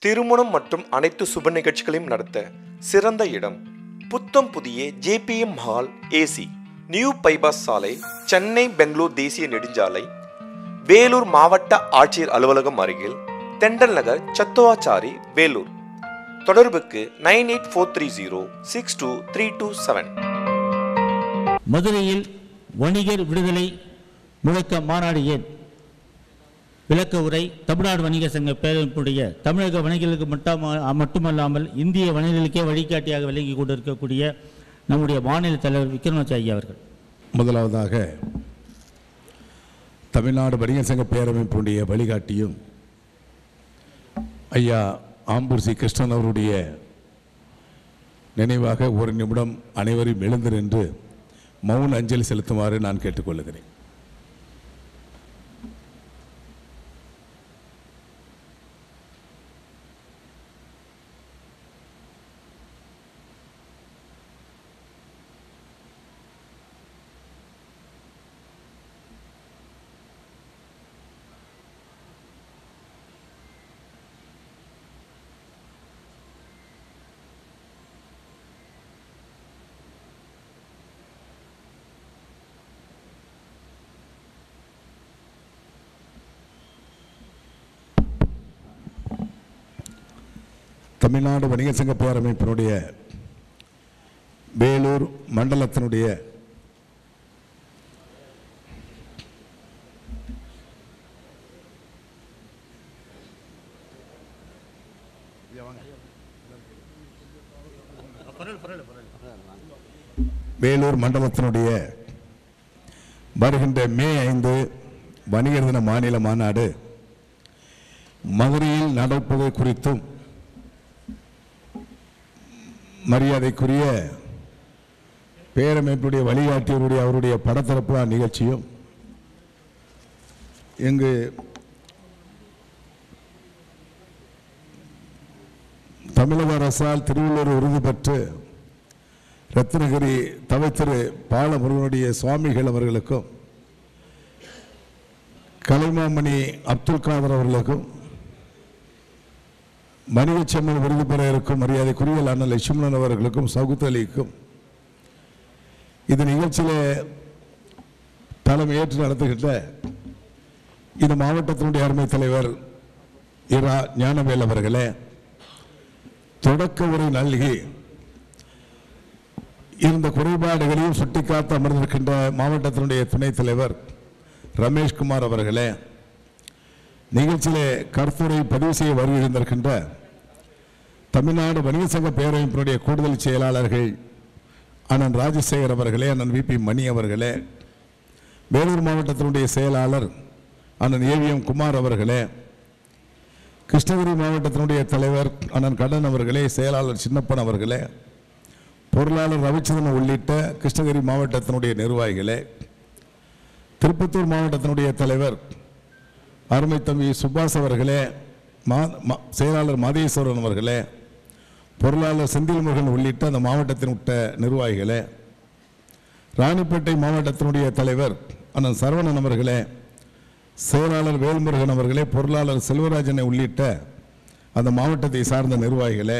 திருமணம் மற்றும் அனைத்து சுப நிகழ்ச்சிகளையும் நடத்த சிறந்த இடம் புத்தம் புதிய JBM hall AC new bypass சாலை சென்னை பெங்களூர் தேசிய நெடுஞ்சாலை வேலூர் மாவட்ட ஆட்சியர் அலுவலகம் அருகில் தெண்டல் நகர் சத்துவாச்சாரி வேலூர் தொடர்புக்கு nine eight four three zero six two three two seven மதுரையில் வணிகர் விடுதலை முழக்க மாநாடு ஏன் விளக்க உரை தமிழ்நாடு வணிகர் சங்க பேரமைப்புடைய தமிழக வணிகர்களுக்கு மட்டும் மட்டுமல்லாமல் இந்திய வணிகர்களுக்கே வழிகாட்டியாக விளங்கி கொண்டிருக்கக்கூடிய நம்முடைய மாநில தலைவர் விக்ரமாச்சி ஐயா அவர்கள் முதலாவதாக தமிழ்நாடு வணிகர் சங்க பேரமைப்புடைய வழிகாட்டியும் ஐயா ஆம்பூர் சி கிருஷ்ணன் அவருடைய நினைவாக ஒரு நிமிடம் அனைவரும் எழுந்து நின்று மௌன அஞ்சலி செலுத்துமாறு நான் கேட்டுக்கொள்கிறேன் தமிழ்நாடு வணிகர் சங்க பேரமைப்பினுடைய வேலூர் மண்டலத்தினுடைய வேலூர் மண்டலத்தினுடைய வருகின்ற மே ஐந்து வணிகர் தின மாநில மாநாடு மதுரையில் நடப்பது குறித்தும் மரியாதைக்குரிய பேரமைப்புடைய வழிகாட்டியருடைய அவருடைய படத்திறப்பு நிகழ்ச்சியும் இங்கு தமிழக அரசால் திருவள்ளூர் விருது பெற்று ரத்னகிரி தவத்திரு பாலமுருகனுடைய சுவாமிகள் அவர்களுக்கும் கலைமாமணி அப்துல் காதர் அவர்களுக்கும் மணிகச்செம்மன் விருது பெற இருக்கும் மரியாதைக்குரிய அண்ணன் லட்சுமணன் அவர்களுக்கும் சவுத் அலிக்கும் இந்த நிகழ்ச்சியில் தலைமையேற்று நடத்துகின்ற இந்த மாவட்டத்தினுடைய அருமை தலைவர் இரா ஞானவேல் அவர்களே தொடக்க உரை நல்கி இந்த குறைபாடுகளையும் சுட்டிக்காத்த அமர்ந்திருக்கின்ற மாவட்டத்தினுடைய துணைத் தலைவர் ரமேஷ்குமார் அவர்களே நிகழ்ச்சியிலே கருத்துரை பதிவு செய்ய வருகின்றிருக்கின்ற தமிழ்நாடு வணிக சங்க பேரமைப்பினுடைய கூடுதல் செயலாளர்கள் அண்ணன் ராஜசேகர் அவர்களே அண்ணன் விபி மணி அவர்களே வேலூர் மாவட்டத்தினுடைய செயலாளர் அண்ணன் ஏவிஎம் குமார் அவர்களே கிருஷ்ணகிரி மாவட்டத்தினுடைய தலைவர் அண்ணன் கண்ணன் அவர்களே செயலாளர் சின்னப்பன் அவர்களே பொருளாளர் ரவிச்சந்திரன் உள்ளிட்ட கிருஷ்ணகிரி மாவட்டத்தினுடைய நிர்வாகிகளே திருப்பத்தூர் மாவட்டத்தினுடைய தலைவர் அருமை தம்பி சுபாஷ் அவர்களே மா மா- செயலாளர் மாதேஸ்வரன் அவர்களே பொருளாளர் செந்தில் முருகன் உள்ளிட்ட அந்த மாவட்டத்தின் உட்ட நிர்வாகிகளே ராணிப்பேட்டை மாவட்டத்தினுடைய தலைவர் அண்ணன் சரவணன் அவர்களே செயலாளர் வேல்முருகன் அவர்களே பொருளாளர் செல்வராஜனை உள்ளிட்ட அந்த மாவட்டத்தை சார்ந்த நிர்வாகிகளே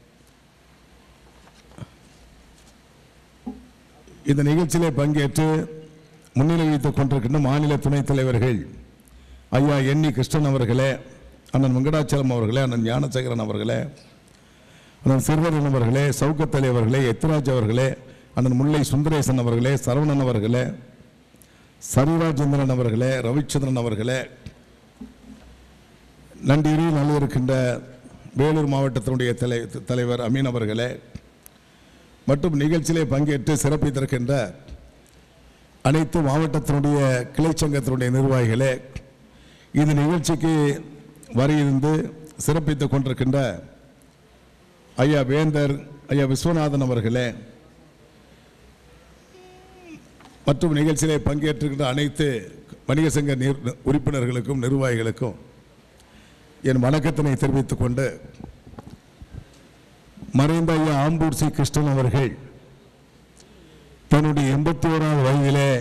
இந்த நிகழ்ச்சியிலே பங்கேற்று முன்னிலை வைத்துக் கொண்டிருக்கின்ற மாநில துணைத் தலைவர்கள் ஐயா எண்ணி கிருஷ்ணன் அவர்களே அண்ணன் வெங்கடாச்சலம் அவர்களே அண்ணன் ஞானசேகரன் அவர்களே அண்ணன் சிறுவரன் அவர்களே சவுக்கத்தலி அவர்களே எத்ராஜ் அவர்களே அண்ணன் முல்லை சுந்தரேசன் அவர்களே சரவணன் அவர்களே சரிராஜேந்திரன் அவர்களே ரவிச்சந்திரன் அவர்களே நன்றியில் நல்லிருக்கின்ற வேலூர் மாவட்டத்தினுடைய தலை தலைவர் அமீன் அவர்களே மற்றும் நிகழ்ச்சியிலே பங்கேற்று சிறப்பித்திருக்கின்ற அனைத்து மாவட்டத்தினுடைய கிளை சங்கத்தினுடைய நிர்வாகிகளே இந்த நிகழ்ச்சிக்கு வரையிருந்து சிறப்பித்துக் கொண்டிருக்கின்ற ஐயா வேந்தர் ஐயா விஸ்வநாதன் அவர்களே மற்றும் நிகழ்ச்சியிலே பங்கேற்றிருக்கின்ற அனைத்து வணிக சங்க நிர் உறுப்பினர்களுக்கும் நிர்வாகிகளுக்கும் என் வணக்கத்தினை தெரிவித்துக் கொண்டு மறைந்த ஐயா ஆம்பூர் சி கிருஷ்ணன் அவர்கள் தன்னுடைய எண்பத்தி ஓராவது வயதிலே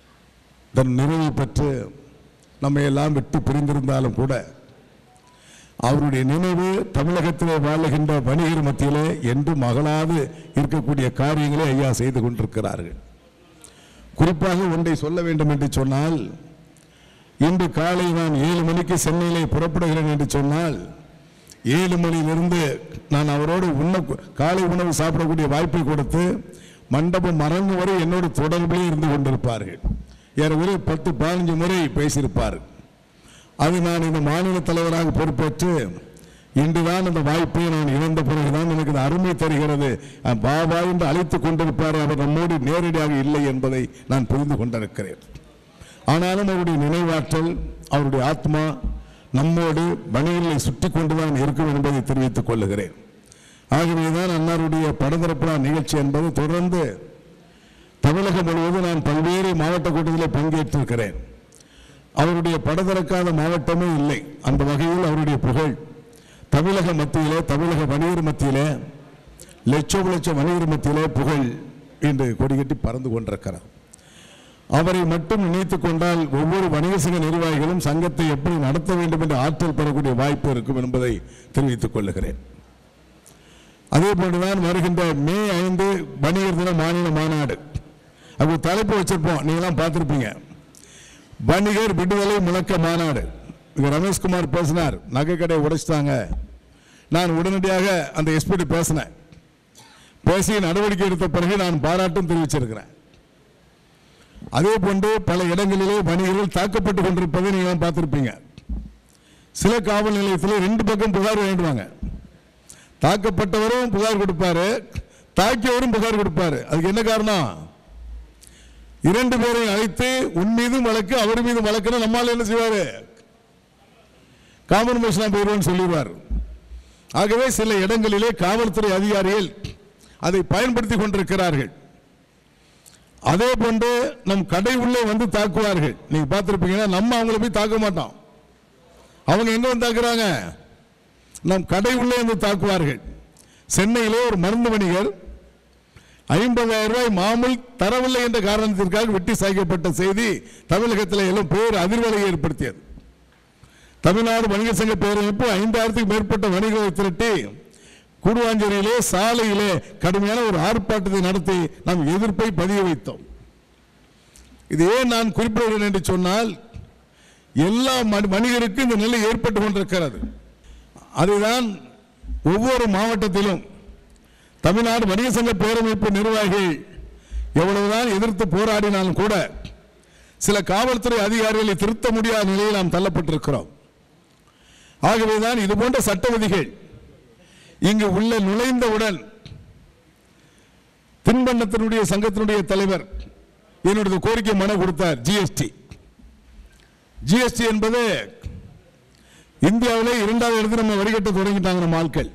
தன் நிறைவு பெற்று நம்மை எல்லாம் விட்டு பிரிந்திருந்தாலும் கூட அவருடைய நினைவு தமிழகத்திலே வாழுகின்ற வணிகர் மத்தியிலே என்று மகளாது இருக்கக்கூடிய காரியங்களை ஐயா செய்து கொண்டிருக்கிறார்கள் குறிப்பாக ஒன்றை சொல்ல வேண்டும் என்று சொன்னால் இன்று காலை நான் ஏழு மணிக்கு சென்னையிலே புறப்படுகிறேன் என்று சொன்னால் ஏழு மணியிலிருந்து நான் அவரோடு உண்ண காலை உணவு சாப்பிடக்கூடிய வாய்ப்பை கொடுத்து மண்டபம் மறந்து வரை என்னோடு தொடர்பிலே இருந்து கொண்டிருப்பார்கள் ஏறக்குறைய பத்து பதினஞ்சு முறை பேசியிருப்பார் அது நான் இந்த மாநில தலைவராக பொறுப்பேற்று இன்றுதான் அந்த வாய்ப்பை நான் இழந்த பிறகுதான் எனக்கு இந்த அருமை தருகிறது அஹ், பாபா என்று அழைத்துக் கொண்டிருப்பார் அவர் நம்மோடு நேரடியாக இல்லை என்பதை நான் புரிந்து கொண்டிருக்கிறேன் ஆனாலும் அவருடைய நினைவாற்றல் அவருடைய ஆத்மா நம்மோடு வணிகர்களை சுற்றி கொண்டுதான் இருக்கும் என்பதை தெரிவித்துக் கொள்ளுகிறேன் ஆகவேதான் அன்னாருடைய படந்திறப்புலா நிகழ்ச்சி என்பது தொடர்ந்து தமிழகம் முழுவதும் நான் பல்வேறு மாவட்ட கூட்டத்தில் பங்கேற்றிருக்கிறேன் அவருடைய படதிறக்காத மாவட்டமே இல்லை அந்த வகையில் அவருடைய புகழ் தமிழக மத்தியிலே தமிழக வணிகர் மத்தியிலே லட்சம் லட்சம் வணிகர் மத்தியிலே புகழ் இன்று கொடிகட்டி பறந்து கொண்டிருக்கிறார் அவரை மட்டும் நினைத்துக் கொண்டால் ஒவ்வொரு வணிக சங்க நிர்வாகிகளும் சங்கத்தை எப்படி நடத்த வேண்டும் என்ற ஆற்றல் பெறக்கூடிய வாய்ப்பு இருக்கும் என்பதை தெரிவித்துக் கொள்ளுகிறேன் அதே போன்றுதான் வருகின்ற மே ஐந்து வணிகர் தின மாநில மாநாடு அப்படி தலைப்பு வச்சிருப்போம் நீங்களாம் பார்த்துருப்பீங்க வணிகர் விடுதலை முழக்க மாநாடு இங்க ரமேஷ்குமார் பேசினார் நகை கடை உடைச்சிட்டாங்க நான் உடனடியாக அந்த எஸ்பிடி பேசினேன் பேசி நடவடிக்கை எடுத்த பிறகு நான் பாராட்டும் தெரிவிச்சிருக்கிறேன் அதே போன்று பல இடங்களிலே வணிகர்கள் தாக்கப்பட்டு கொண்டிருப்பதை நீங்கள் பார்த்திருப்பீங்க சில காவல் நிலையத்தில் ரெண்டு பக்கம் புகார் வேண்டுவாங்க தாக்கப்பட்டவரும் புகார் கொடுப்பாரு தாக்கியவரும் புகார் கொடுப்பாரு அதுக்கு என்ன காரணம் இரண்டு பேரை அழைத்து உன் மீதும் வழக்கு அவர் மீதும் வழக்குன்னு நம்மால் என்ன செய்வாரு காம்பன்மேஷனா போயிடுவோம்னு சொல்லிடுவார் ஆகவே சில இடங்களிலே காவல்துறை அதிகாரிகள் அதை பயன்படுத்தி கொண்டிருக்கிறார்கள் அதே போன்று நம் கடை உள்ளே வந்து தாக்குவார்கள் நீங்க பார்த்திருப்பீங்கன்னா நம்ம அவங்கள போய் தாக்க மாட்டோம் அவங்க எங்க வந்து தாக்குறாங்க நம் கடை உள்ளே வந்து தாக்குவார்கள் சென்னையிலே ஒரு மருந்து வணிகர் ஐம்பதாயிரம் ரூபாய் மாமூல் தரவில்லை என்ற காரணத்திற்காக வெட்டி சாய்க்கப்பட்ட செய்தி தமிழகத்தில் எல்லாம் பேர் அதிர்வலை ஏற்படுத்தியது தமிழ்நாடு வணிக சங்க பேரமைப்பு ஐந்தாயிரத்துக்கு மேற்பட்ட வணிகர்களை திரட்டி கூடுவாஞ்சேரியிலே சாலையிலே கடுமையான ஒரு ஆர்ப்பாட்டத்தை நடத்தி நாம் எதிர்ப்பை பதிய வைத்தோம் இது ஏன் நான் குறிப்பிடுகிறேன் என்று சொன்னால் எல்லா மனி- வணிகருக்கும் இந்த நிலை ஏற்பட்டு கொண்டிருக்கிறது அதுதான் ஒவ்வொரு மாவட்டத்திலும் தமிழ்நாடு வணிக சங்க பேரமைப்பு நிர்வாகிகள் எவ்வளவுதான் எதிர்த்து போராடினாலும் கூட சில காவல்துறை அதிகாரிகளை திருத்த முடியாத நிலையில் நாம் தள்ளப்பட்டிருக்கிறோம் ஆகவேதான் இது போன்ற சட்ட விதிகள் இங்கு உள்ள நுழைந்தவுடன் தின்பண்டத்தினுடைய சங்கத்தினுடைய தலைவர் என்னுடைய கோரிக்கை மனு கொடுத்தார் ஜிஎஸ்டி ஜிஎஸ்டி என்பது இந்தியாவிலே இரண்டாவது இடத்தில் நம்ம வரிகட்ட தொடங்கிட்டாங்க நம்ம ஆட்கள்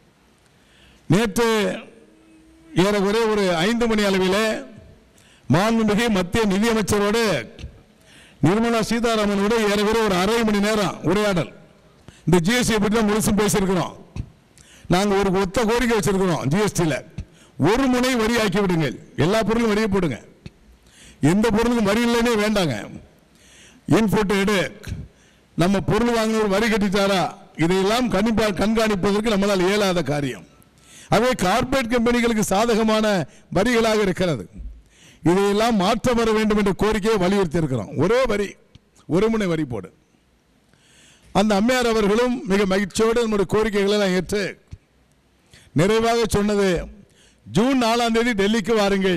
நேற்று ஏறக்குறைய ஒரு ஐந்து மணி அளவில் மாண்புமிகு மத்திய நிதியமைச்சரோடு நிர்மலா சீதாராமனோடு ஏறக்குறைய ஒரு அரை மணி நேரம் உரையாடல் இந்த ஜிஎஸ்டி பற்றி தான் முழுசும் பேசியிருக்கிறோம் நாங்கள் ஒரு ஒத்த கோரிக்கை வச்சிருக்கிறோம் ஜிஎஸ்டியில் ஒரு முனை வரி ஆக்கி விடுங்கள் எல்லா பொருளும் வரியை போடுங்க எந்த பொருளுக்கும் வரி இல்லைன்னே வேண்டாங்க இன்புட் எடு நம்ம பொருள் வாங்கினவர் வரி கட்டிட்டாரா இதையெல்லாம் கண்ணிப்பா கண்காணிப்பதற்கு நம்மளால் இயலாத காரியம் அவை கார்ப்பரேட் கம்பெனிகளுக்கு சாதகமான வரிகளாக இருக்கிறது இதையெல்லாம் மாற்றம் வர வேண்டும் என்ற கோரிக்கையை வலியுறுத்தி இருக்கிறோம் ஒரே வரி ஒரு முனை வரி போடு அந்த அம்மையார் அவர்களும் மிக மகிழ்ச்சியோடு நம்முடைய கோரிக்கைகளை எல்லாம் ஏற்று நிறைவாக சொன்னது ஜூன் நாலாம் தேதி டெல்லிக்கு வாருங்கள்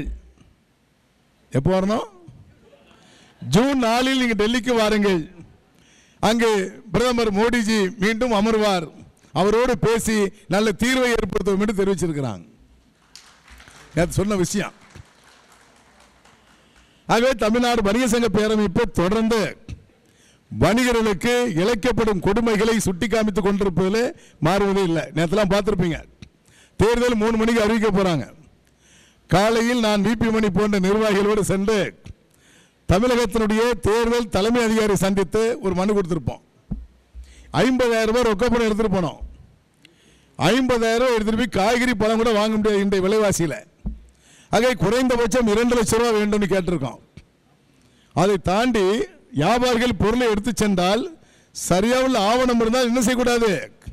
எப்போ வரணும் ஜூன் நாலில் நீங்க டெல்லிக்கு வாருங்கள் அங்கு பிரதமர் மோடிஜி மீண்டும் அமர்வார் அவரோடு பேசி நல்ல தீர்வை ஏற்படுத்துவோம் என்று தெரிவிச்சிருக்கிறாங்க நேத்து சொன்ன விஷயம் ஆகவே தமிழ்நாடு வணிக சங்க பேரமைப்பு தொடர்ந்து வணிகர்களுக்கு இழைக்கப்படும் கொடுமைகளை சுட்டி காமித்துக் கொண்டிருப்பதில் மாறுவதே இல்லை நேற்றுலாம் பார்த்துருப்பீங்க தேர்தல் மூணு மணிக்கு அறிவிக்க போறாங்க காலையில் நான் விபி மணி போன்ற நிர்வாகிகளோடு சென்று தமிழகத்தினுடைய தேர்தல் தலைமை அதிகாரி சந்தித்து ஒரு மனு கொடுத்திருப்போம் ஐம்பதாயிரம் ரூபாய் ரொக்க பணம் எடுத்துட்டு போனோம் ஐம்பதாயிரம் ரூபாய் எடுத்துட்டு போய் காய்கறி பழம் கூட வாங்க முடியாது இன்றைய விலைவாசியில் ஆகவே குறைந்தபட்சம் இரண்டு லட்சம் ரூபாய் வேண்டும்னு கேட்டிருக்கோம் அதை தாண்டி வியாபாரிகள் பொருளை எடுத்து சென்றால் சரியா உள்ள ஆவணம் இருந்தால் என்ன செய்யக்கூடாது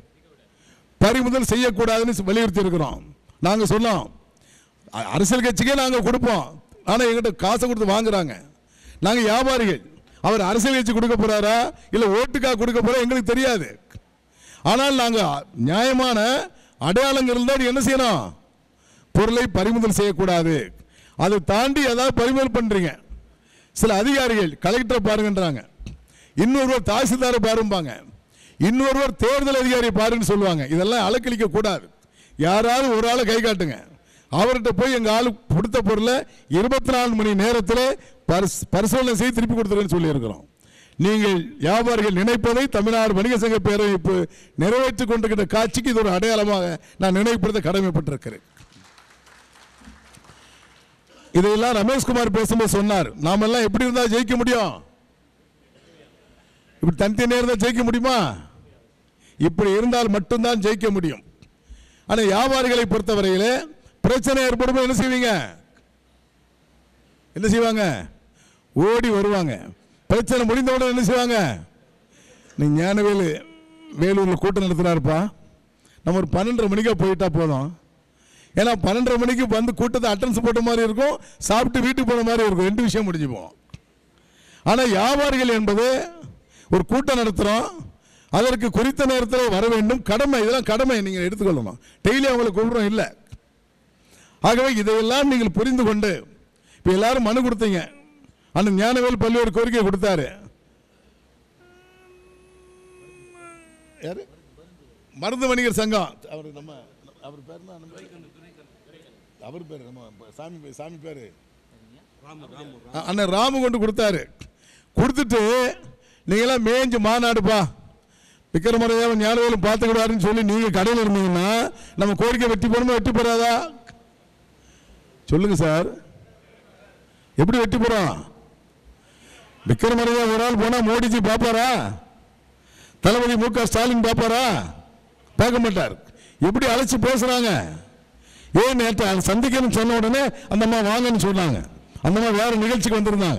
பறிமுதல் செய்யக்கூடாதுன்னு வலியுறுத்தி இருக்கிறோம் நாங்கள் சொன்னோம் அ- அரசியல் கட்சிக்கே நாங்கள் கொடுப்போம் ஆனால் எங்கிட்ட காசை கொடுத்து வாங்குறாங்க நாங்கள் வியாபாரிகள் அவர் அரசியல் கட்சி கொடுக்க போறாரா இல்லை ஓட்டுக்காக கொடுக்க போறா எங்களுக்கு தெரியாது ஆனால் நாங்கள் நியாயமான அடையாளங்கள் இருந்தால் என்ன செய்யணும் பொருளை பறிமுதல் செய்யக்கூடாது அதை தாண்டி ஏதாவது பறிமுதல் பண்றீங்க சில அதிகாரிகள் கலெக்டரை பாருங்கன்றாங்க இன்னொருவர் தாசில்தாரை பாரும்பாங்க இன்னொருவர் தேர்தல் அதிகாரியை பாருன்னு சொல்லுவாங்க இதெல்லாம் அலக்களிக்க கூடாது யாராவது ஒரு ஆளை கை காட்டுங்க அவர்கிட்ட போய் எங்க ஆளு கொடுத்த பொருளை இருபத்தி நாலு மணி நேரத்தில் பரிஸ் பரிசோதனை செய்து திருப்பி கொடுத்துருன்னு சொல்லியிருக்கிறோம் நீங்கள் வியாபாரிகள் நினைப்பதை தமிழ்நாடு வணிக சங்க பேரமைப்பு நிறைவேற்றிக் கொண்டிருக்கிற காட்சிக்கு இது ஒரு அடையாளமாக நான் நினைவுபடுத்த கடமைப்பட்டிருக்கிறேன் இதையெல்லாம் ரமேஷ்குமார் பேசும்போது சொன்னார் நாமெல்லாம் எப்படி இருந்தா ஜெயிக்க முடியும் இப்படி தனித்தனியாக இருந்தால் ஜெயிக்க முடியுமா இப்படி இருந்தால் மட்டும்தான் ஜெயிக்க முடியும் ஆனால் வியாபாரிகளை பொறுத்தவரையிலே பிரச்சனை ஏற்படும் என்ன செய்வீங்க என்ன செய்வாங்க ஓடி வருவாங்க பிரச்சனை முடிந்தவுடன் என்ன செய்வாங்க நீ ஞானவேலு வேலூரில் கூட்டம் நடத்துகிறாருப்பா நம்ம ஒரு பன்னெண்டரை மணிக்கா போயிட்டா போதும் ஏன்னா பன்னெண்டரை மணிக்கு வந்து கூட்டத்தை அட்டன்ஸ் போட்ட மாதிரி இருக்கும் சாப்பிட்டு வீட்டுக்கு போன மாதிரி இருக்கும் ரெண்டு விஷயம் முடிஞ்சு போவோம் ஆனால் வியாபாரிகள் என்பது ஒரு கூட்டம் நடத்துகிறோம் அதற்கு குறித்த நேரத்தில் வர வேண்டும் கடமை இதெல்லாம் கடமை நீங்கள் எடுத்துக்கொள்ளணும் டெய்லி அவங்களை கூப்பிடுறோம் இல்லை ஆகவே இதையெல்லாம் நீங்கள் புரிந்து கொண்டு இப்போ எல்லாரும் மனு கொடுத்தீங்க அந்த ஞானவேல் பல்வேறு கோரிக்கை கொடுத்தாரு யாரு மருந்து வணிகர் சங்கம் அவர் நம்ம அவர் பேர் என்ன? நம்ம- அவர் பேர் நம்ம சாமி பேர் சாமி பேர் அண்ணன் ராமு கொண்டு கொடுத்தாரு கொடுத்துட்டு நீங்களாம் மேய்ஞ்சு மாநாடுப்பா விக்ரமரையாவும் ஞானவேலும் பார்த்துக்கிடாருன்னு சொல்லி நீங்க கடையில் இருந்தீங்கன்னா நம்ம கோரிக்கை வெட்டி போடணுமா வெட்டி போறாதா சொல்லுங்க சார் எப்படி வெட்டி போறோம் விக்ரமரையா ஒரு ஆள் போனா மோடிஜி பாப்பாரா தளபதி மு க ஸ்டாலின் பாப்பாரா பார்க்க மாட்டார் எப்படி அழைச்சு பேசுறாங்க ஏன் நேற்று அதை சந்திக்கணும்னு சொன்ன உடனே அந்த அம்மா வாங்கன்னு சொன்னாங்க அந்த அம்மா வேற நிகழ்ச்சிக்கு வந்திருந்தாங்க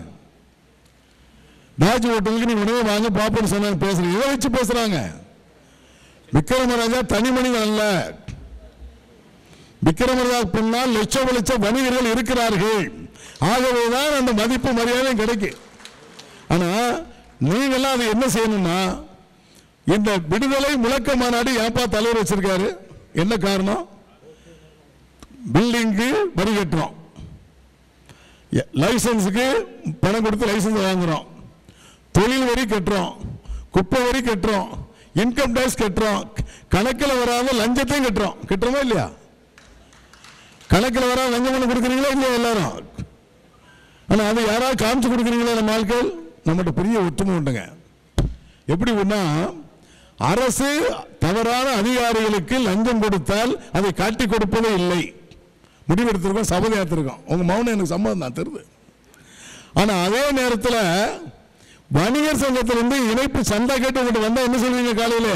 தாஜ் ஹோட்டலுக்கு நீ உடனே வாங்க பாப்போன்னு சொன்னாங்க பேசுறீங்க இதை வச்சு பேசுறாங்க விக்ரமராஜா தனி மனிதன் அல்ல விக்ரமராஜா பின்னால் லட்சம் லட்சம் வணிகர்கள் இருக்கிறார்கள் ஆகவேதான் அந்த மதிப்பு மரியாதையும் கிடைக்கும் ஆனா நீங்கெல்லாம் அதை என்ன செய்யணும்னா இந்த விடுதலை முழக்க மாநாடு ஏப்பா தலைவர் வச்சிருக்காரு என்ன காரணம் பில்டிங்க்கு வரி கட்டுறோம் எ- லைசன்ஸுக்கு பணம் கொடுத்து லைசன்ஸ் வாங்குறோம் தொழில் வரி கட்டுறோம் குப்பை வரி கட்டுறோம் இன்கம் டேக்ஸ் கட்டுறோம் கணக்கில் வராத லஞ்சத்தையும் கட்டுறோம் கட்டுறோமா இல்லையா கணக்கில் வராத லஞ்சம் பண்ண கொடுக்குறீங்களா இல்லையா எல்லாரும் ஆனால் அது யாராவது காமிச்சு கொடுக்குறீங்களா நம்ம ஆட்கள் நம்மகிட்ட பெரிய ஒற்றுமை உண்டுங்க எப்படி ஒண்ணா அரசு தவறான அதிகாரிகளுக்கு லஞ்சம் கொடுத்தால் அதை காட்டி கொடுப்பதே இல்லை முடிவெடுத்திருக்கோம் சபதை எடுத்திருக்கோம் உங்க மௌனம் எனக்கு சம்மதம் தான் தெரியுது ஆனா அதே நேரத்தில் வணிகர் சங்கத்திலிருந்து இணைப்பு சந்தா கேட்டு உங்கள்கிட்ட வந்தா என்ன சொல்லுவீங்க காலையில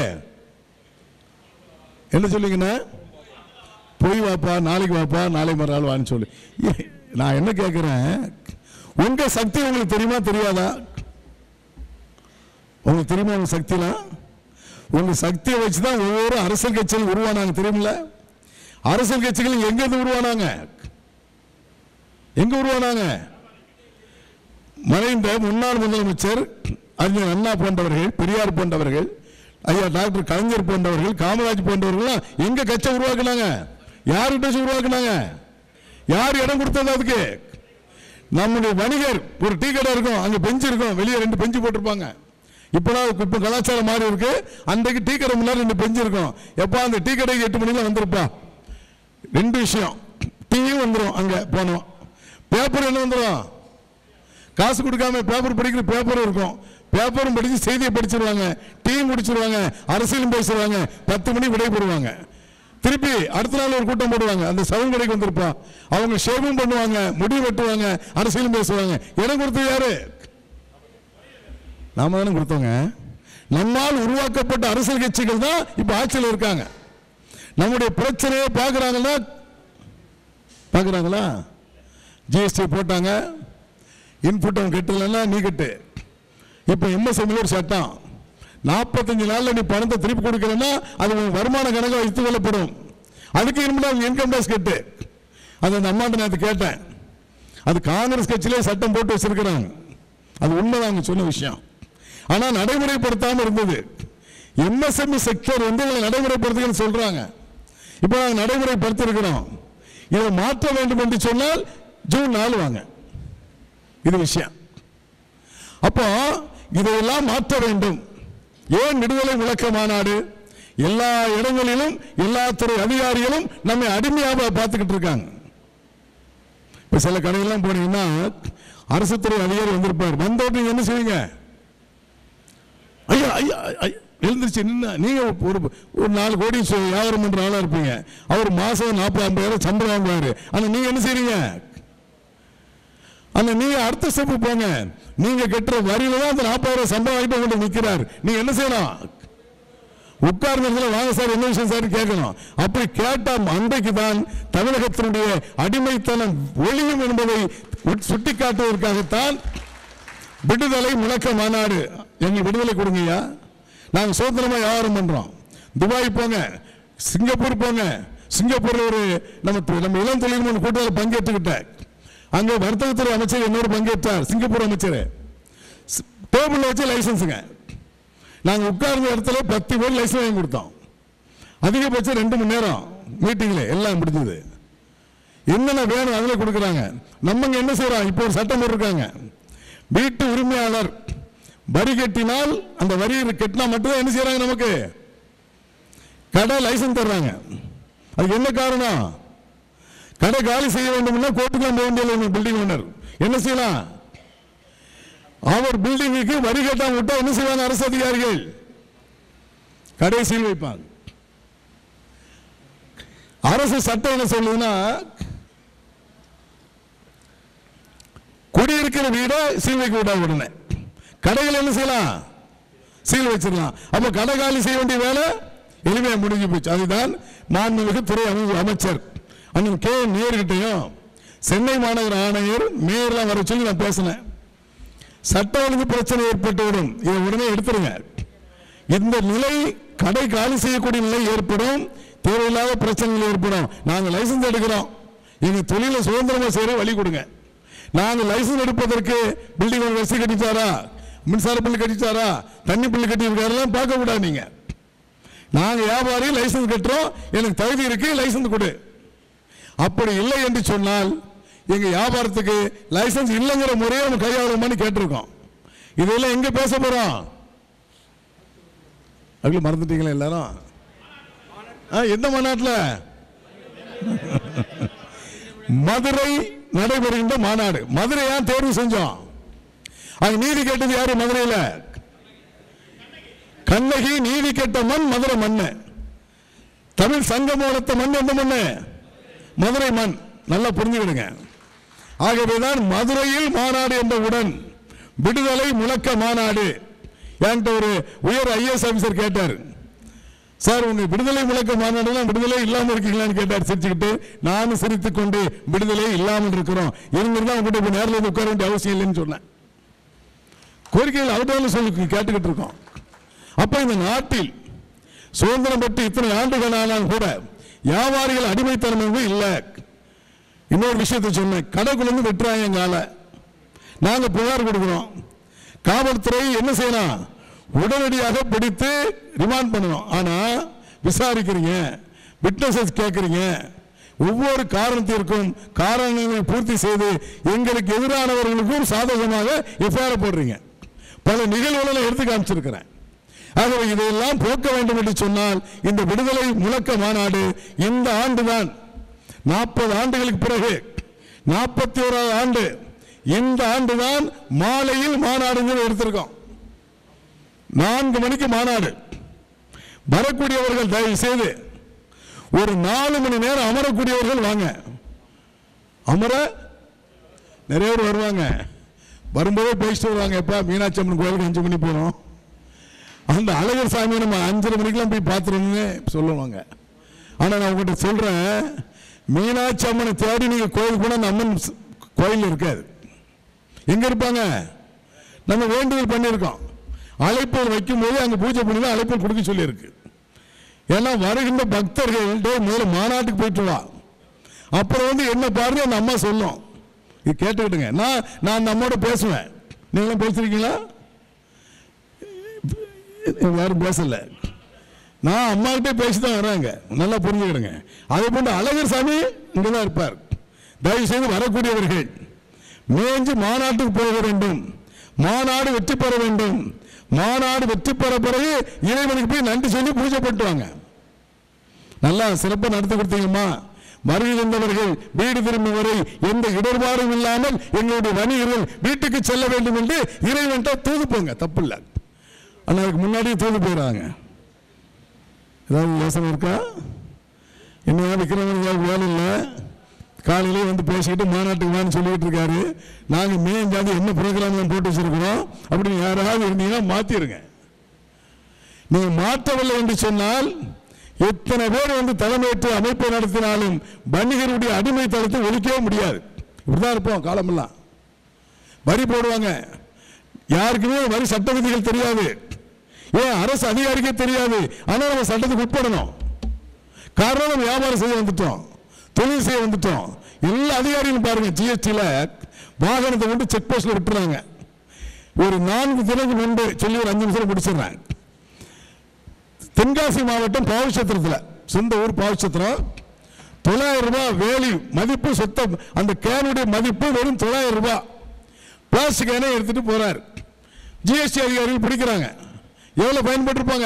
என்ன சொல்லுவீங்கன்னா போய் வாப்பா நாளைக்கு வாப்பா நாளை மறுநாள் வான்னு சொல்லி ஏ, நான் என்ன கேட்கிறேன் உங்க சக்தி உங்களுக்கு தெரியுமா தெரியாதா உங்களுக்கு தெரியுமா உங்க சக்திலாம் உங்க சக்தியை வச்சு தான் ஒவ்வொரு அரசியல் கட்சிகள் உருவானாங்க தெரியுமில்ல அரசியல் கட்சிகள் எங்க இருந்து உருவானாங்க எங்க உருவானாங்க மறைந்த முன்னாள் முதலமைச்சர் அறிஞர் அண்ணா போன்றவர்கள் பெரியார் போன்றவர்கள் ஐயா டாக்டர் கலைஞர் போன்றவர்கள் காமராஜ் போன்றவர்கள் எங்க கட்சி உருவாக்குனாங்க யார்கிட்ட வச்சு உருவாக்குனாங்க யார் இடம் கொடுத்தது அதுக்கு நம்முடைய வணிகர் ஒரு டீ கடை இருக்கும் அங்க பெஞ்சு இருக்கும் வெளியே ரெண்டு பெஞ்சு போட்டிருப்பாங்க இப்போலாம் இப்போ கலாச்சாரம் மாறி இருக்கு அன்றைக்கு டீ கடை முன்னாடி ரெண்டு பெஞ்சு இருக்கும் எப்பா அந்த டீ கடைக்கு எட்டு மணிக்கு வந்திருப்பா ரெண்டு விஷயம் டீயும் வந்துடும் அங்க போனோம் பேப்பர் என்ன வந்துடும் காசு கொடுக்காம பேப்பர் படிக்கிற பேப்பரும் இருக்கும் பேப்பரும் படிச்சு செய்தியை படிச்சிருவாங்க டீயும் குடிச்சிருவாங்க அரசியலும் பேசுவாங்க பத்து மணி விடைபெறுவாங்க திருப்பி அடுத்த நாள் ஒரு கூட்டம் போடுவாங்க அந்த சவுன் கடைக்கு வந்திருப்பா அவங்க ஷேவும் பண்ணுவாங்க முடி வெட்டுவாங்க அரசியலும் பேசுவாங்க இடம் கொடுத்தது யாரு நாம தானே கொடுத்தோங்க நம்மால் உருவாக்கப்பட்ட அரசியல் கட்சிகள் தான் இப்ப ஆட்சியில் இருக்காங்க நம்முடைய பிரச்சனையை பார்க்கறாங்கன்னா பார்க்கறாங்களா ஜிஎஸ்டி போட்டாங்க இன்புட் அவன் கட்டலைன்னா நீ கட்டு இப்போ எம்எஸ்எம்ல ஒரு சட்டம் நாற்பத்தஞ்சு நாள்ல நீ பணத்தை திருப்பி கொடுக்கலன்னா அது உன் வருமான கணக்கு வைத்துக் கொள்ளப்படும் அதுக்கு இனிமேல் இன்கம் டேக்ஸ் கட்டு அது அந்த அம்மாட்ட நேற்று கேட்டேன் அது காங்கிரஸ் கட்சியிலே சட்டம் போட்டு வச்சிருக்கிறாங்க அது உண்மைதான் அவங்க சொன்ன விஷயம் ஆனா நடைமுறைப்படுத்தாம இருந்தது எம்எஸ்எம்இ செக்டர் வந்து இதை நடைமுறைப்படுத்துங்கன்னு சொல்றாங்க இப்போ நாங்கள் நடைமுறைப்படுத்தி இருக்கிறோம் இதை மாற்ற வேண்டும் என்று சொன்னால் ஜூன் நாலு வாங்க இது விஷயம் அப்போ இதையெல்லாம் மாற்ற வேண்டும் ஏன் விடுதலை முழக்க மாநாடு எல்லா இடங்களிலும் எல்லா துறை அதிகாரிகளும் நம்மை அடிமையாக பார்த்துக்கிட்டு இருக்காங்க இப்ப சில கடையெல்லாம் போனீங்கன்னா அரசு துறை அதிகாரி வந்திருப்பார் வந்த உடனே நீங்க என்ன செய்வீங்க ஐயா ஐயா ஐயா, எழுந்திருச்சு நின்று நீங்க ஒரு ஒரு நாலு கோடி சு- வியாபாரம் பண்ற ஆளா இருப்பீங்க அவர் மாசம் நாற்பது ஐம்பதாயிரம் சம்பளம் வாங்குவாரு ஆனா நீங்க என்ன செய்றீங்க ஆனா நீங்க அடுத்த ஸ்டெப் போங்க நீங்க கட்டுற வரியில தான் அந்த நாற்பதாயிரம் சம்பளம் வாங்கிட்டு உங்கள்ட்ட நிக்கிறார் நீங்க என்ன செய்யலாம் உட்கார்ந்ததுல வாங்க சார் என்ன விஷயம் சார் கேட்கணும் அப்படி கேட்டா அன்றைக்கு தான் தமிழகத்தினுடைய அடிமைத்தனம் ஒளியும் என்பதை உட்- சுட்டிக்காட்டுவதற்காகத்தான் விடுதலை முழக்க மாநாடு எங்களுக்கு விடுதலை கொடுங்கய்யா நாங்கள் சுதந்திரமா வியாபாரம் பண்றோம் துபாய் போங்க சிங்கப்பூர் போங்க சிங்கப்பூர்ல ஒரு நம்ம நம்ம இளம் தொழில் முன் கூட்டத்தில் பங்கேற்றுக்கிட்டேன் அங்க வர்த்தகத்துறை அமைச்சர் இன்னொரு பங்கேற்றார் சிங்கப்பூர் அமைச்சர் டேபிள் வச்சு லைசன்ஸுங்க நாங்க உட்கார்ந்த இடத்துல பத்து பேர் லைசன்ஸ் வாங்கி கொடுத்தோம் அதிகபட்சம் ரெண்டு மணி நேரம் மீட்டிங்ல எல்லாம் முடிஞ்சது என்னென்ன வேணும் அதுல கொடுக்குறாங்க நம்ம என்ன செய்யறோம் இப்போ ஒரு சட்டம் போட்டிருக்காங்க வீட்டு உரிமையாளர் வரி கட்டினால் அந்த வரி கட்டினா மட்டும்தான் என்ன செய்யறாங்க நமக்கு கடை லைசன்ஸ் தர்றாங்க அதுக்கு என்ன காரணம் கடை காலி செய்ய வேண்டும்னா கோர்ட்டுக்கு போக வேண்டிய பில்டிங் ஓனர் என்ன செய்யலாம் அவர் பில்டிங்குக்கு வரி கட்டாம விட்டா என்ன செய்வாங்க அரசு அதிகாரிகள் கடை சீல் வைப்பாங்க அரசு சட்டம் என்ன சொல்லுதுன்னா குடியிருக்கிற வீட சீல் வைக்க விட்டா உடனே கடைகள் என்ன செய்யலாம் சீல் வச்சிடலாம் அப்ப கடை காலி செய்ய வேண்டிய வேலை எளிமையா முடிஞ்சு போச்சு அதுதான் மாண்புமிகு துறை அமை- அமைச்சர் அண்ணன் கே நேர்கிட்டையும் சென்னை மாநகர ஆணையர் மேயர்லாம் வர சொல்லி நான் பேசினேன் சட்ட ஒழுங்கு பிரச்சனை ஏற்பட்டுவிடும் இதை உடனே எடுத்துருங்க இந்த நிலை கடை காலி செய்யக்கூடிய நிலை ஏற்படும் தேவையில்லாத பிரச்சனைகள் ஏற்படும் நாங்க லைசன்ஸ் எடுக்கிறோம் எங்க தொழிலை சுதந்திரமா செய்ய வழி கொடுங்க நாங்க லைசன்ஸ் எடுப்பதற்கு பில்டிங் ஒரு வசதி கட்டிச்சாரா மின்சார பில் கட்டிச்சாரா தண்ணி பில் கட்டியிருக்காரெல்லாம் பார்க்க கூடாது நீங்க நாங்க வியாபாரி லைசன்ஸ் கட்டுறோம் எனக்கு தகுதி இருக்கு லைசன்ஸ் கொடு அப்படி இல்லை என்று சொன்னால் எங்க வியாபாரத்துக்கு லைசன்ஸ் இல்லைங்கிற முறையை நம்ம கையாளுமான்னு கேட்டிருக்கோம் இதெல்லாம் எங்க பேச போறோம் அதுக்குள்ள மறந்துட்டீங்களா எல்லாரும் ஆ, எந்த மாநாட்டில் மதுரை நடைபெறுகின்ற மாநாடு மதுரை ஏன் தேர்வு செஞ்சோம் அங்க நீதி கேட்டது யாரு மதுரையில கண்ணகி நீதி கேட்ட மண் மதுரை மண்ணு தமிழ் சங்கம் வளர்த்த மண் எந்த மண்ணு மதுரை மண் நல்லா புரிஞ்சுக்கிடுங்க ஆகவேதான் மதுரையில் மாநாடு என்றவுடன் விடுதலை முழக்க மாநாடு என்கிட்ட ஒரு உயர் ஐஏஎஸ் ஆபீசர் கேட்டார் சார் உங்க விடுதலை முழக்க மாநாடுலாம் விடுதலை இல்லாம இருக்கீங்களான்னு கேட்டார் சிரிச்சுக்கிட்டு நானும் சிரித்துக் கொண்டு விடுதலை இல்லாமல் இருக்கிறோம் இருந்திருந்தா உங்ககிட்ட இப்ப நேரில் வந்து உட்கார வேண்டிய அவசியம் இல்லைன்னு சொன்னேன் கோரிக்கைகள் அவட்டாலும் சொல்லி கேட்டுக்கிட்டு இருக்கோம் அப்ப இந்த நாட்டில் சுதந்திரம் பெற்று இத்தனை ஆண்டுகள் ஆனாலும் கூட வியாபாரிகள் அடிமைத்தனம் என்பது இல்லை இன்னொரு விஷயத்தை சொன்னேன் கடைக்குள்ள இருந்து வெட்டுறாங்க எங்கால நாங்க புகார் கொடுக்கிறோம் காவல்துறை என்ன செய்யலாம் உடனடியாக பிடித்து ரிமாண்ட் பண்ணணும் ஆனா விசாரிக்கிறீங்க விட்னஸஸ் கேட்கறீங்க ஒவ்வொரு காரணத்திற்கும் காரணங்களை பூர்த்தி செய்து எங்களுக்கு எதிரானவர்களுக்கும் சாதகமாக எஃப்ஐஆர் போடுறீங்க பல நிகழ்வுகளை எடுத்து காமிச்சிருக்கிறேன் ஆகவே இதையெல்லாம் போக்க வேண்டும் என்று சொன்னால் இந்த விடுதலை முழக்க மாநாடு இந்த ஆண்டுதான் நாற்பது ஆண்டுகளுக்கு பிறகு நாற்பத்தி ஓராவது ஆண்டு இந்த ஆண்டுதான் மாலையில் மாநாடுங்கிறது எடுத்திருக்கோம் நான்கு மணிக்கு மாநாடு வரக்கூடியவர்கள் தயவு செய்து ஒரு நாலு மணி நேரம் அமரக்கூடியவர்கள் வாங்க அமர நிறைய பேர் வருவாங்க வரும்போதே பேசிட்டு வருவாங்க எப்பா மீனாட்சி அம்மன் கோயிலுக்கு அஞ்சு மணி போனோம் அந்த அழகர் சாமி நம்ம அஞ்சரை மணிக்கெல்லாம் போய் பார்த்துருன்னு சொல்லுவாங்க ஆனா நான் உங்ககிட்ட சொல்றேன் மீனாட்சி அம்மனை தேடி நீங்க கோயிலுக்கு போனா அந்த அம்மன் ஸ்- கோயில் இருக்காது எங்க இருப்பாங்க நம்ம வேண்டுதல் பண்ணியிருக்கோம் அழைப்பல் வைக்கும்போது அங்கே பூஜை பண்ணி தான் அழைப்பல் கொடுக்க சொல்லியிருக்கு ஏன்னா வருகின்ற பக்தர்கள் டேய் முதல்ல மாநாட்டுக்கு போயிட்டு வா அப்புறம் வந்து என்ன பாருங்க அந்த அம்மா சொல்லும் இது கேட்டுக்கிட்டுங்க நான் நான் அந்த அம்மாவோட பேசுவேன் நீங்களும் பேசுறீங்களா யாரும் பேசல நான் அம்மாகிட்டே பேசி தான் வராங்க நல்லா புரிஞ்சுக்கிடுங்க அதே போன்று அழகர் சாமி இங்கே தான் இருப்பார் தயவு செய்து வரக்கூடியவர்கள் மேய்ஞ்சு மாநாட்டுக்கு போக வேண்டும் மாநாடு வெற்றி பெற வேண்டும் மாநாடு வெற்றி பெற பிறகு இறைவனுக்கு போய் நன்றி சொல்லி பூஜை பண்ணிட்டுவாங்க நல்லா சிறப்பாக நடத்தி கொடுத்தீங்கம்மா வருகை வந்தவர்கள் வீடு திரும்பும் வரை எந்த இடர்பாடும் இல்லாமல் எங்களுடைய வணிகர்கள் வீட்டுக்கு செல்ல வேண்டும் என்று இறைவன்ட்ட தூது போங்க தப்பு இல்லை ஆனால் அதுக்கு முன்னாடியே தூது போயிடுறாங்க ஏதாவது யோசனை இருக்கா என்ன விக்ரமனுக்கு வேலை இல்லை காலையிலே வந்து பேசிக்கிட்டு மாநாட்டுக்கு வான்னு சொல்லிக்கிட்டு இருக்காரு நாங்கள் மேன் ஜாதி என்ன ப்ரோக்ராம்லாம் போட்டு வச்சிருக்கிறோம் அப்படின்னு யாராவது இருந்தீங்கன்னா மாற்றிடுங்க நீங்கள் மாற்றவில்லை என்று சொன்னால் எத்தனை பேர் வந்து தலைமையேற்று அமைப்பை நடத்தினாலும் வணிகருடைய அடிமை தளத்தை ஒழிக்கவே முடியாது இப்படிதான் இருப்போம் காலமெல்லாம் வரி போடுவாங்க யாருக்குமே வரி சட்ட விதிகள் தெரியாது ஏன் அரசு அதிகாரிக்கே தெரியாது ஆனால் நம்ம சட்டத்துக்கு உட்படணும் காரணம் நம்ம வியாபாரம் செய்ய வந்துட்டோம் தொழில் செய்ய வந்துட்டோம் எல்லா அதிகாரிகளும் பாருங்க ஜிஎஸ்டியில் வாகனத்தை கொண்டு செக் போஸ்ட்ல விட்டுறாங்க ஒரு நான்கு தினங்கள் முன்பு சொல்லி ஒரு அஞ்சு நிமிஷம் முடிச்சிடுறேன் தென்காசி மாவட்டம் பாவச்சத்திரத்தில் சொந்த ஊர் பாவச்சத்திரம் தொள்ளாயிரம் ரூபாய் வேலி மதிப்பு சொத்தம் அந்த கேனுடைய மதிப்பு வெறும் தொள்ளாயிரம் ரூபாய் பிளாஸ்டிக் கேனை எடுத்துட்டு போறார் ஜிஎஸ்டி அதிகாரிகள் பிடிக்கிறாங்க எவ்வளவு பயன்பட்டிருப்பாங்க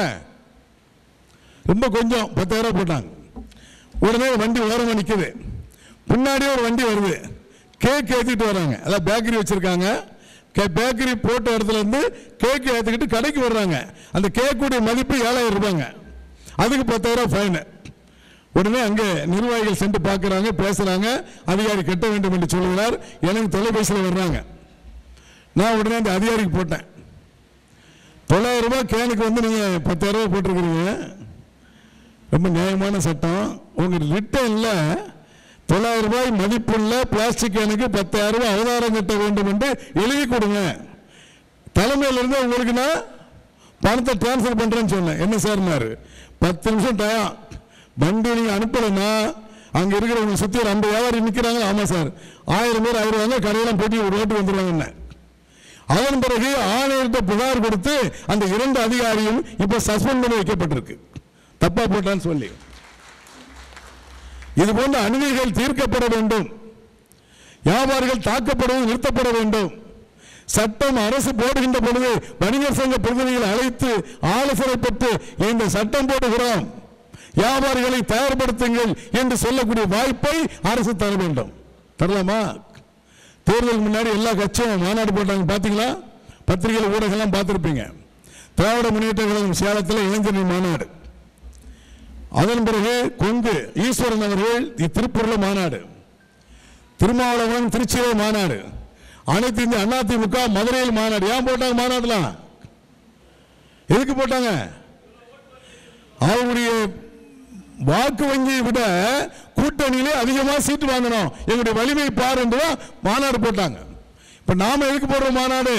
ரொம்ப கொஞ்சம் பத்தாயிரம் போட்டாங்க உடனே வண்டி ஓரமாக நிற்குது பின்னாடியே ஒரு வண்டி வருது கேக் ஏற்றிட்டு வராங்க அதான் பேக்கரி வச்சிருக்காங்க கே பேக்கரி போட்ட இடத்துல இருந்து கேக் ஏற்றிக்கிட்டு கடைக்கு வர்றாங்க அந்த கேக்குடைய மதிப்பு ஏழாயிரம் ரூபாங்க அதுக்கு பத்தாயிரம் ஃபைனு உடனே அங்கே நிர்வாகிகள் சென்று பார்க்குறாங்க பேசுகிறாங்க அதிகாரி கட்ட வேண்டும் என்று சொல்கிறார் எனக்கு தொலைபேசியில் வர்றாங்க நான் உடனே அந்த அதிகாரிக்கு போட்டேன் தொள்ளாயிரம் ரூபாய் கேனுக்கு வந்து நீங்கள் பத்தாயிரம் ரூபாய் போட்டிருக்கிறீங்க ரொம்ப நியாயமான சட்டம் உங்க ரிட்டர்ன்ல தொள்ளாயிரம் ரூபாய் மதிப்புள்ள பிளாஸ்டிக் கேனுக்கு பத்தாயிரம் ரூபாய் அவதாரம் கட்ட வேண்டும் என்று எழுதி கொடுங்க தலைமையில இருந்து உங்களுக்கு நான் பணத்தை டிரான்ஸ்ஃபர் பண்றேன்னு சொன்னேன் என்ன சார்னாரு பத்து நிமிஷம் டயம் வண்டி நீங்க அனுப்பலைன்னா அங்க இருக்கிறவங்க சுத்தி ஒரு ஐம்பது வியாபாரி நிக்கிறாங்க ஆமா சார் ஆயிரம் பேர் ஆயிடுவாங்க கடையெல்லாம் போட்டி ஒரு ரோட்டு வந்துருவாங்க அதன் பிறகு ஆணையர்கிட்ட புகார் கொடுத்து அந்த இரண்டு அதிகாரியும் இப்ப சஸ்பெண்ட் பண்ணி வைக்கப்பட்டிருக்கு தப்பா போட்டான்னு சொல்லி இது போன்ற அநீதிகள் தீர்க்கப்பட வேண்டும் வியாபாரிகள் தாக்கப்படுவது நிறுத்தப்பட வேண்டும் சட்டம் அரசு போடுகின்ற பொழுது வணிகர் சங்க பிரதிநிதிகளை அழைத்து ஆலோசனை பெற்று இந்த சட்டம் போடுகிறோம் வியாபாரிகளை தயார்படுத்துங்கள் என்று சொல்லக்கூடிய வாய்ப்பை அரசு தர வேண்டும் தரலாமா தேர்தல் முன்னாடி எல்லா கட்சியும் மாநாடு போட்டாங்க பார்த்தீங்களா பத்திரிகைகள் ஊடகம்லாம் பார்த்துருப்பீங்க திராவிட முன்னேற்ற கழகம் சேலத்தில் இளைஞர்கள் மாநாடு அதன் பிறகு கொங்கு ஈஸ்வரன் அவர்கள் திருப்பூர்ல மாநாடு திருமாவளவன் திருச்சியில மாநாடு அனைத்து இந்திய அதிமுக மதுரையில் மாநாடு ஏன் போட்டாங்க மாநாடுலாம் எதுக்கு போட்டாங்க அவருடைய வாக்கு வங்கியை விட கூட்டணியிலே அதிகமா சீட்டு வாங்கணும் எங்களுடைய வலிமை பார் என்று தான் மாநாடு போட்டாங்க இப்ப நாம எதுக்கு போடுறோம் மாநாடு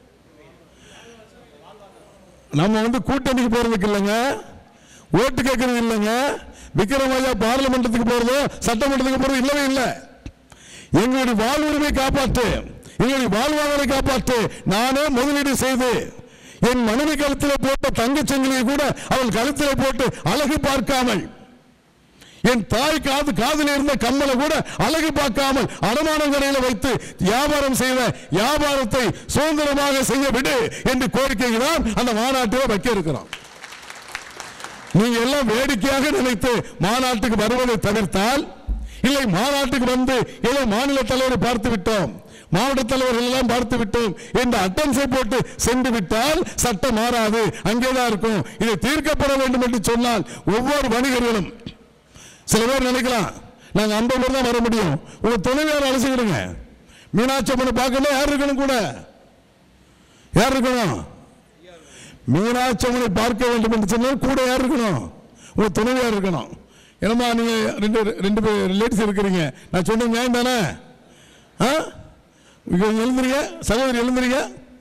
நம்ம வந்து கூட்டணிக்கு போறதுக்கு இல்லைங்க ஓட்டு கேட்கறது இல்லைங்க விக்ரமையா பார்லிமெண்ட்டுக்கு போறதோ சட்டமன்றத்துக்கு போறதோ இல்லவே இல்லை எங்களுடைய வாழ்வுரிமை காப்பாற்று எங்களுடைய வாழ்வாதாரை காப்பாற்று நானே முதலீடு செய்து என் மனைவி கழுத்தில் போட்ட தங்கச் சங்கிலியை கூட அவள் கழுத்தில் போட்டு அழகு பார்க்காமல் என் தாய் காது காதில் இருந்த கம்மலை கூட அழகு பார்க்காமல் அடமான கடையில் வைத்து வியாபாரம் செய்த வியாபாரத்தை சுதந்திரமாக செய்ய விடு என்று கோரிக்கை தான் அந்த மாநாட்டில் வைக்க இருக்கிறோம் நீங்க எல்லாம் வேடிக்கையாக நினைத்து மாநாட்டுக்கு வருவதை தவிர்த்தால் இல்லை மாநாட்டுக்கு வந்து ஏதோ மாநில தலைவரை பார்த்து விட்டோம் மாவட்ட தலைவர்கள் எல்லாம் பார்த்து விட்டோம் என்று அட்டன்ஸை போட்டு சென்று விட்டால் சட்டம் மாறாது அங்கேதான் இருக்கும் இது தீர்க்கப்பட வேண்டும் என்று சொன்னால் ஒவ்வொரு வணிகர்களும் சில பேர் நினைக்கலாம் நாங்க ஐம்பது பேர் தான் வர முடியும் உங்க துணைவியார் அழைச்சிக்கிடுங்க மீனாட்சி அம்மனை பார்க்கணும் யார் இருக்கணும் கூட யார் இருக்கணும் மீனாட்சி அம்மனை பார்க்க வேண்டும் என்று சொன்னால் கூட யார் இருக்கணும் உங்க துணைவியார் இருக்கணும் என்னம்மா நீங்க ரெண்டு ரெண்டு பேர் ரிலேட்டிவ்ஸ் இருக்கிறீங்க நான் சொன்ன நியாயம் தானே ஆ இங்க எழுந்துறீங்க சகோதரி எழுந்துறீங்க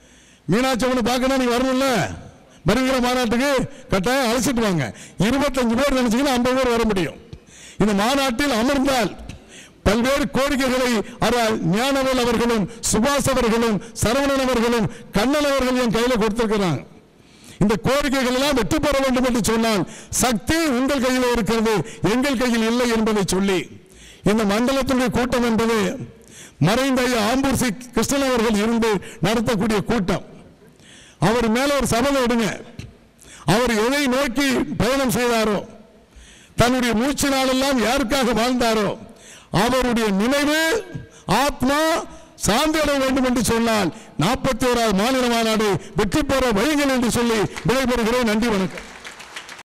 மீனாட்சி அம்மனை பார்க்கணும் நீங்க வரணும்ல வருகிற மாநாட்டுக்கு கட்டாயம் அழைச்சிட்டு வாங்க இருபத்தஞ்சு பேர் நினைச்சீங்கன்னா ஐம்பது பேர் வர முடியும் இந்த மாநாட்டில் அமர்ந்தால் பல்வேறு கோரிக்கைகளை அவர் ஞானவேல் அவர்களும் சுபாஷ் அவர்களும் சரவணன் அவர்களும் கண்ணன் அவர்களும் என் கையில கொடுத்திருக்கிறாங்க இந்த கோரிக்கைகள் எல்லாம் வெற்றி பெற வேண்டும் என்று சொன்னால் சக்தி உங்கள் கையில் இருக்கிறது எங்கள் கையில் இல்லை என்பதை சொல்லி இந்த மண்டலத்தினுடைய கூட்டம் என்பது மறைந்த ஐயா ஆம்பூர் சி கிருஷ்ணன் அவர்கள் இருந்து நடத்தக்கூடிய கூட்டம் அவர் மேல ஒரு சபதம் எடுங்க அவர் எதை நோக்கி பயணம் செய்தாரோ தன்னுடைய மூச்சு நாளெல்லாம் யாருக்காக வாழ்ந்தாரோ அவருடைய நினைவு ஆத்மா சாந்தியடைய வேண்டும் என்று சொன்னால் நாற்பத்தி ஓராவது மாநில மாநாடு வெற்றி பெற வழிகள் என்று சொல்லி விடைபெறுகிறேன் நன்றி வணக்கம்